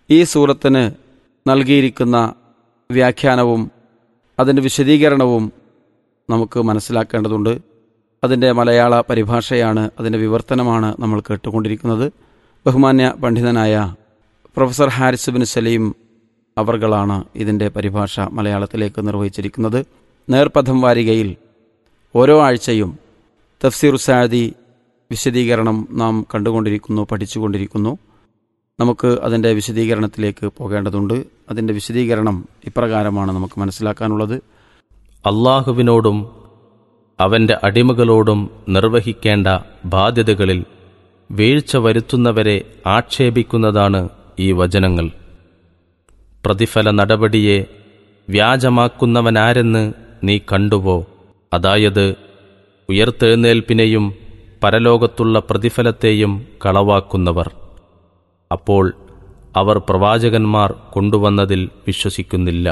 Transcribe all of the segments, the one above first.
ഈ സൂറത്തിന് നൽകിയിരിക്കുന്ന വ്യാഖ്യാനവും അതിൻ്റെ വിശദീകരണവും നമുക്ക് മനസ്സിലാക്കേണ്ടതുണ്ട് അതിൻ്റെ മലയാള പരിഭാഷയാണ് അതിൻ്റെ വിവർത്തനമാണ് നമ്മൾ കേട്ടുകൊണ്ടിരിക്കുന്നത് ബഹുമാന്യ പണ്ഡിതനായ പ്രൊഫസർ ഹാരിസ് ബിൻ സലീം അവർകളാണ് ഇതിൻ്റെ പരിഭാഷ മലയാളത്തിലേക്ക് നിർവഹിച്ചിരിക്കുന്നത് നേർപഥം വാരികയിൽ ഓരോ ആഴ്ചയും തഫ്സീർ സാദി വിശദീകരണം നാം കണ്ടുകൊണ്ടിരിക്കുന്നു പഠിച്ചുകൊണ്ടിരിക്കുന്നു നമുക്ക് അതിൻ്റെ വിശദീകരണത്തിലേക്ക് പോകേണ്ടതുണ്ട് അതിൻ്റെ വിശദീകരണം ഇപ്രകാരമാണ് നമുക്ക് മനസ്സിലാക്കാനുള്ളത് അള്ളാഹുവിനോടും അവന്റെ അടിമകളോടും നിർവഹിക്കേണ്ട ബാധ്യതകളിൽ വീഴ്ച വരുത്തുന്നവരെ ആക്ഷേപിക്കുന്നതാണ് ഈ വചനങ്ങൾ പ്രതിഫല നടപടിയെ വ്യാജമാക്കുന്നവനാരെന്ന് നീ കണ്ടുവോ അതായത് ഉയർത്തെഴുന്നേൽപ്പിനെയും പരലോകത്തുള്ള പ്രതിഫലത്തെയും കളവാക്കുന്നവർ അപ്പോൾ അവർ പ്രവാചകന്മാർ കൊണ്ടുവന്നതിൽ വിശ്വസിക്കുന്നില്ല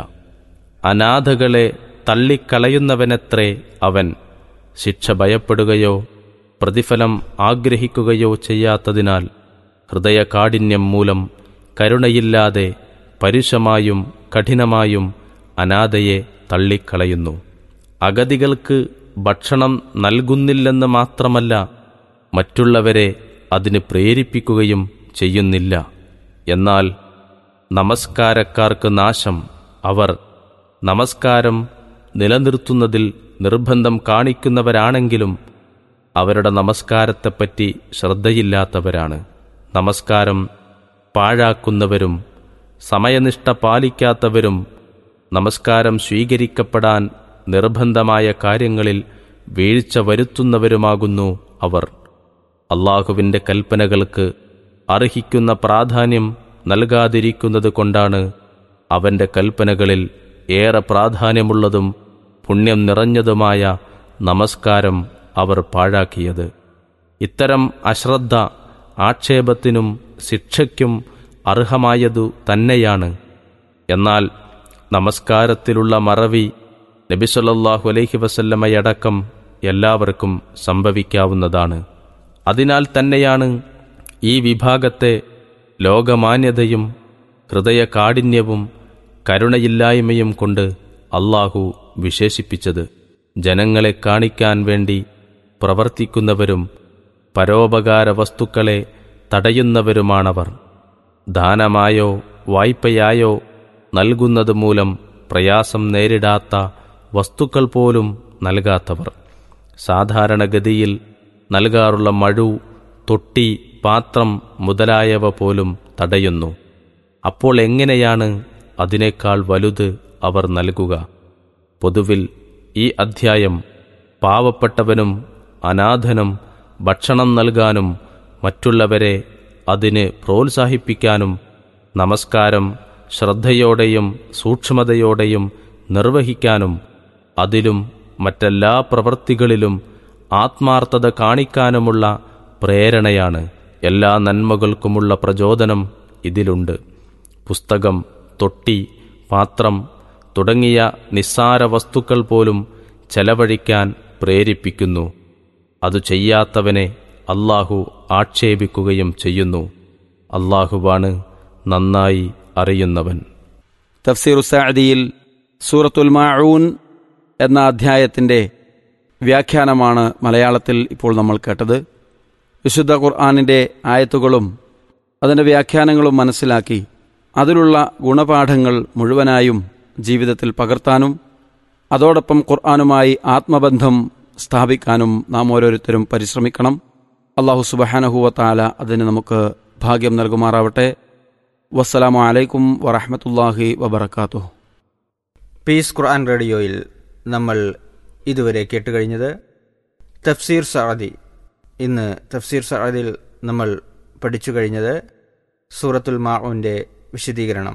അനാഥകളെ തള്ളിക്കളയുന്നവനത്രേ അവൻ ശിക്ഷ ഭയപ്പെടുകയോ പ്രതിഫലം ആഗ്രഹിക്കുകയോ ചെയ്യാത്തതിനാൽ ഹൃദയകാഠിന്യം മൂലം കരുണയില്ലാതെ പരുഷമായും കഠിനമായും അനാഥയെ തള്ളിക്കളയുന്നു അഗതികൾക്ക് ഭക്ഷണം നൽകുന്നില്ലെന്ന് മാത്രമല്ല മറ്റുള്ളവരെ അതിന് പ്രേരിപ്പിക്കുകയും ചെയ്യുന്നില്ല എന്നാൽ നമസ്കാരക്കാർക്ക് നാശം അവർ നമസ്കാരം നിലനിർത്തുന്നതിൽ നിർബന്ധം കാണിക്കുന്നവരാണെങ്കിലും അവരുടെ നമസ്കാരത്തെപ്പറ്റി ശ്രദ്ധയില്ലാത്തവരാണ് നമസ്കാരം പാഴാക്കുന്നവരും സമയനിഷ്ഠ പാലിക്കാത്തവരും നമസ്കാരം സ്വീകരിക്കപ്പെടാൻ നിർബന്ധമായ കാര്യങ്ങളിൽ വീഴ്ച വരുത്തുന്നവരുമാകുന്നു അവർ അള്ളാഹുവിൻ്റെ കൽപ്പനകൾക്ക് അർഹിക്കുന്ന പ്രാധാന്യം നൽകാതിരിക്കുന്നത് കൊണ്ടാണ് അവൻ്റെ കൽപ്പനകളിൽ ഏറെ പ്രാധാന്യമുള്ളതും പുണ്യം നിറഞ്ഞതുമായ നമസ്കാരം അവർ പാഴാക്കിയത് ഇത്തരം അശ്രദ്ധ ആക്ഷേപത്തിനും ശിക്ഷയ്ക്കും അർഹമായതു തന്നെയാണ് എന്നാൽ നമസ്കാരത്തിലുള്ള മറവി നബിസൊല്ലാഹു അലൈഹി വസല്ലമയടക്കം എല്ലാവർക്കും സംഭവിക്കാവുന്നതാണ് അതിനാൽ തന്നെയാണ് ഈ വിഭാഗത്തെ ലോകമാന്യതയും ഹൃദയകാഠിന്യവും കരുണയില്ലായ്മയും കൊണ്ട് അള്ളാഹു വിശേഷിപ്പിച്ചത് ജനങ്ങളെ കാണിക്കാൻ വേണ്ടി പ്രവർത്തിക്കുന്നവരും പരോപകാര വസ്തുക്കളെ തടയുന്നവരുമാണവർ ദാനമായോ വായ്പയായോ നൽകുന്നത് മൂലം പ്രയാസം നേരിടാത്ത വസ്തുക്കൾ പോലും നൽകാത്തവർ സാധാരണഗതിയിൽ നൽകാറുള്ള മഴു തൊട്ടി പാത്രം മുതലായവ പോലും തടയുന്നു അപ്പോൾ എങ്ങനെയാണ് അതിനേക്കാൾ വലുത് അവർ നൽകുക പൊതുവിൽ ഈ അധ്യായം പാവപ്പെട്ടവനും അനാഥനും ഭക്ഷണം നൽകാനും മറ്റുള്ളവരെ അതിന് പ്രോത്സാഹിപ്പിക്കാനും നമസ്കാരം ശ്രദ്ധയോടെയും സൂക്ഷ്മതയോടെയും നിർവഹിക്കാനും അതിലും മറ്റെല്ലാ പ്രവൃത്തികളിലും ആത്മാർത്ഥത കാണിക്കാനുമുള്ള പ്രേരണയാണ് എല്ലാ നന്മകൾക്കുമുള്ള പ്രചോദനം ഇതിലുണ്ട് പുസ്തകം തൊട്ടി പാത്രം തുടങ്ങിയ നിസ്സാര വസ്തുക്കൾ പോലും ചെലവഴിക്കാൻ പ്രേരിപ്പിക്കുന്നു അത് ചെയ്യാത്തവനെ അള്ളാഹു ആക്ഷേപിക്കുകയും ചെയ്യുന്നു അള്ളാഹുവാണ് നന്നായി അറിയുന്നവൻ തഫ്സീർ സാദിയിൽ സൂറത്തുൽ മാഊൻ എന്ന അധ്യായത്തിൻ്റെ വ്യാഖ്യാനമാണ് മലയാളത്തിൽ ഇപ്പോൾ നമ്മൾ കേട്ടത് വിശുദ്ധ ഖുർആാനിൻ്റെ ആയത്തുകളും അതിൻ്റെ വ്യാഖ്യാനങ്ങളും മനസ്സിലാക്കി അതിലുള്ള ഗുണപാഠങ്ങൾ മുഴുവനായും ജീവിതത്തിൽ പകർത്താനും അതോടൊപ്പം ഖുർആാനുമായി ആത്മബന്ധം സ്ഥാപിക്കാനും നാം ഓരോരുത്തരും പരിശ്രമിക്കണം അള്ളാഹു സുബഹാനഹുവ താല അതിന് നമുക്ക് ഭാഗ്യം നൽകുമാറാവട്ടെ വസ്സലാമു അലൈക്കും വറഹമത്തല്ലാഹി വബർക്കാത്തു പീസ് ഖുർആൻ റേഡിയോയിൽ നമ്മൾ ഇതുവരെ കേട്ടുകഴിഞ്ഞത് തഫ്സീർ സഅദി ഇന്ന് തഫ്സീർ സഅദിൽ നമ്മൾ പഠിച്ചു കഴിഞ്ഞത് സൂറത്തുൽ മാഉന്റെ വിശദീകരണം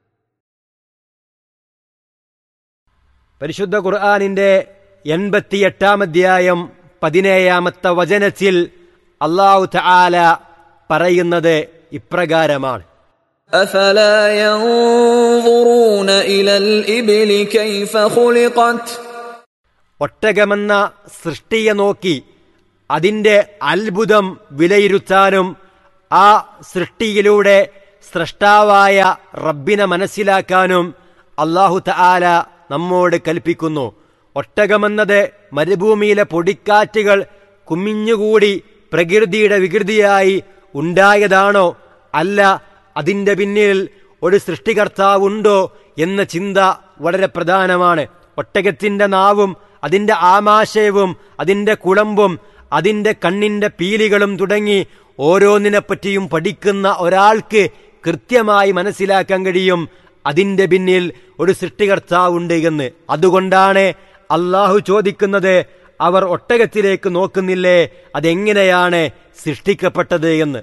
പരിശുദ്ധ ഖുർആാനിന്റെ എൺപത്തിയെട്ടാം അധ്യായം പതിനേഴാമത്തെ വചനത്തിൽ അള്ളാഹു തആല പറയുന്നത് ഇപ്രകാരമാണ് أفلا ينظرون إلى الإبل كيف خلقت ഒട്ടകമെന്ന സൃഷ്ടിയെ നോക്കി അതിന്റെ അത്ഭുതം വിലയിരുത്താനും ആ സൃഷ്ടിയിലൂടെ സ്രഷ്ടാവായ റബ്ബിനെ മനസ്സിലാക്കാനും അള്ളാഹു തആല നമ്മോട് കൽപ്പിക്കുന്നു ഒട്ടകമെന്നത് മരുഭൂമിയിലെ പൊടിക്കാറ്റുകൾ കുമിഞ്ഞുകൂടി പ്രകൃതിയുടെ വികൃതിയായി ഉണ്ടായതാണോ അല്ല അതിൻ്റെ പിന്നിൽ ഒരു സൃഷ്ടികർത്താവുണ്ടോ എന്ന ചിന്ത വളരെ പ്രധാനമാണ് ഒട്ടകത്തിൻ്റെ നാവും അതിൻ്റെ ആമാശയവും അതിൻ്റെ കുളമ്പും അതിൻ്റെ കണ്ണിൻ്റെ പീലികളും തുടങ്ങി ഓരോന്നിനെപ്പറ്റിയും പഠിക്കുന്ന ഒരാൾക്ക് കൃത്യമായി മനസ്സിലാക്കാൻ കഴിയും അതിൻ്റെ പിന്നിൽ ഒരു സൃഷ്ടികർത്താവുണ്ട് എന്ന് അതുകൊണ്ടാണ് അള്ളാഹു ചോദിക്കുന്നത് അവർ ഒട്ടകത്തിലേക്ക് നോക്കുന്നില്ലേ അതെങ്ങനെയാണ് സൃഷ്ടിക്കപ്പെട്ടത് എന്ന്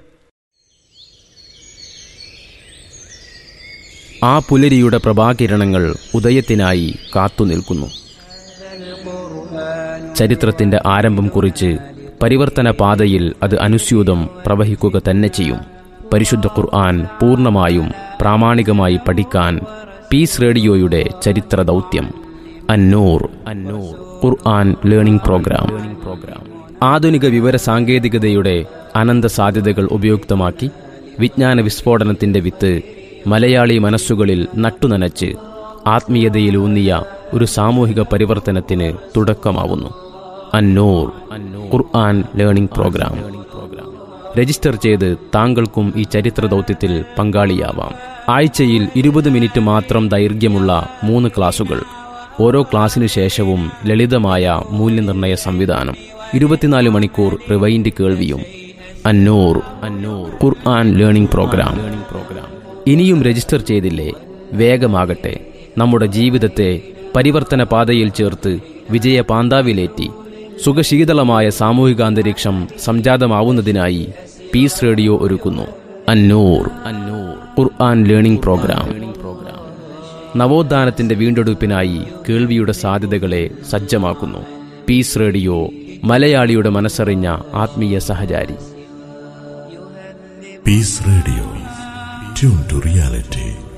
ആ പുലരിയുടെ പ്രഭാകിരണങ്ങൾ ഉദയത്തിനായി കാത്തുനിൽക്കുന്നു ചരിത്രത്തിന്റെ ആരംഭം കുറിച്ച് പരിവർത്തന പാതയിൽ അത് അനുസ്യൂതം പ്രവഹിക്കുക തന്നെ ചെയ്യും പരിശുദ്ധ ഖുർആൻ പൂർണ്ണമായും പ്രാമാണികമായി പഠിക്കാൻ പീസ് റേഡിയോയുടെ ചരിത്ര ദൗത്യം Annoor Annoor Quran learning program program ആധുനിക വിവര സാങ്കേതികതയുടെ അനന്ത സാധ്യതകൾ ഉപയുക്തമാക്കി വിജ്ഞാന വിസ്ഫോടനത്തിന്റെ വിത്ത് മലയാളി മനസ്സുകളിൽ നട്ടുനനച്ച് ആത്മീയതയിലൂന്നിയ ഒരു സാമൂഹിക പരിവർത്തനത്തിന് തുടക്കമാവുന്നു Annoor Quran learning program register ചെയ്ത് താങ്കൾക്കും ഈ ചരിത്ര ദൗത്യത്തിൽ പങ്കാളിയാവാം ആഴ്ചയിൽ ഇരുപത് മിനിറ്റ് മാത്രം ദൈർഘ്യമുള്ള മൂന്ന് ക്ലാസുകൾ ഓരോ ക്ലാസ്സിനു ശേഷവും ലളിതമായ മൂല്യനിർണ്ണയ സംവിധാനം ഇരുപത്തിനാല് മണിക്കൂർ റിവൈൻഡ് കേൾവിയും Annoor Annoor Quran learning program program ഇനിയും രജിസ്റ്റർ ചെയ്തില്ലേ വേഗമാകട്ടെ നമ്മുടെ ജീവിതത്തെ പരിവർത്തന പാതയിൽ ചേർത്ത് വിജയ പാന്താവിലേറ്റി സുഖശീതളമായ സാമൂഹികാന്തരീക്ഷം സംജാതമാവുന്നതിനായി പീസ് റേഡിയോ ഒരുക്കുന്നു അന്നൂർ അന്നൂർ ഖുർആൻ ലേണിംഗ് പ്രോഗ്രാം നവോത്ഥാനത്തിന്റെ വീണ്ടെടുപ്പിനായി കേൾവിയുടെ സാധ്യതകളെ സജ്ജമാക്കുന്നു പീസ് റേഡിയോ മലയാളിയുടെ മനസ്സറിഞ്ഞ ആത്മീയ സഹചാരി Peace Radio. Tune to reality.